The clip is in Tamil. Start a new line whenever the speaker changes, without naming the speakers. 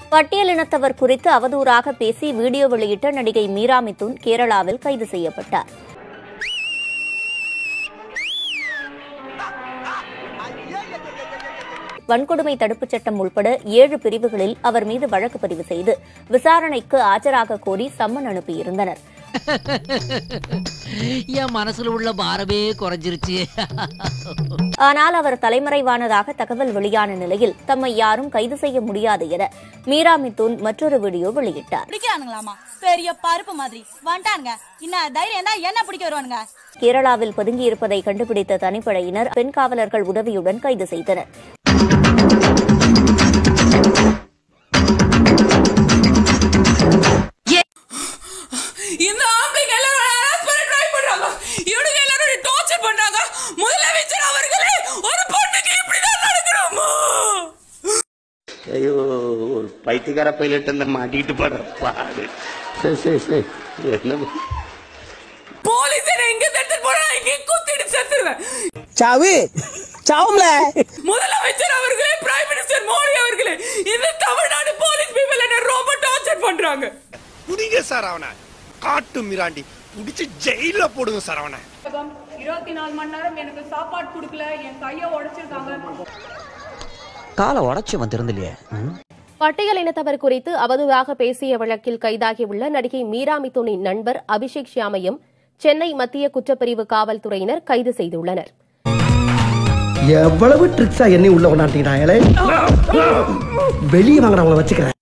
பட்டியலினத்தவர் குறித்து அவதூறாக பேசி வீடியோ வெளியிட்ட நடிகை மீரா மிதுன் கேரளாவில் கைது செய்யப்பட்டார் வன்கொடுமை தடுப்புச் சட்டம் உள்பட ஏழு பிரிவுகளில் அவர் மீது வழக்கு பதிவு செய்து விசாரணைக்கு ஆஜராக கோரி சம்மன் அனுப்பியிருந்தனர்
என் மனசுல உள்ள பாரமே குறைஞ்சிருச்சு
ஆனால் அவர் தலைமறைவானதாக தகவல் வெளியான நிலையில் தம்மை யாரும் கைது செய்ய முடியாது என மீரா மிதுன் மற்றொரு வீடியோ வெளியிட்டார்
பிடிக்கிறானுங்களாமா பெரிய பருப்பு மாதிரி வந்துட்டானுங்க இன்னும் தைரியம் தான் என்ன பிடிக்க வருவானுங்க
கேரளாவில் பதுங்கியிருப்பதை கண்டுபிடித்த தனிப்படையினர் பெண் காவலர்கள் உதவியுடன் கைது செய்தனர்
இந்த ஆம்பளைங்க எல்லாரும் harass பண்ண try பண்றாங்க. இவனுங்க எல்லாரும் torture பண்றாங்க. முதலமைச்சர் அவர்களே, ஒரு பொண்ணுக்கு இப்படிதான் நடக்கணுமா?
ஐயோ ஒரு பைத்தியக்கார பைலட் அந்த மாட்டிட்டு படுற பாடு சரி சரி சரி என்ன
போலீஸ் என்னை இங்க தடுத்துட்டு போனா இங்கே குத்திட்டு செத்துருவேன்.
சாவு சாவும்ல
முதலமைச்சர் அவர்களே பிரைம் மினிஸ்டர் மோடி அவர்களே இந்த தமிழ்நாடு போலீஸ் பீப்பிள் என்ன ரொம்ப டார்ச்சர் பண்றாங்க
புடிங்க சார் அவனை காட்டு மிராண்டி புடிச்சு ஜெயில போடுங்க சார் அவனை
இருபத்தி நாலு மணி நேரம் எனக்கு சாப்பாடு கொடுக்கல என் கைய உடைச்சிருக்காங்க
காலை உடச்சு வந்திருந்தில்லையே
பட்டியலினத்தவர் குறித்து அவதூறாக பேசிய வழக்கில் கைதாகியுள்ள நடிகை மீரா மிதுனின் நண்பர் அபிஷேக் ஷியாமையும் சென்னை மத்திய குற்றப்பிரிவு காவல்துறையினர் கைது செய்துள்ளனர்
எவ்வளவு ட்ரிக்ஸா என்னை உள்ள கொண்டாண்டீங்களே வெளியே வாங்குறவங்கள வச்சுக்கிறேன்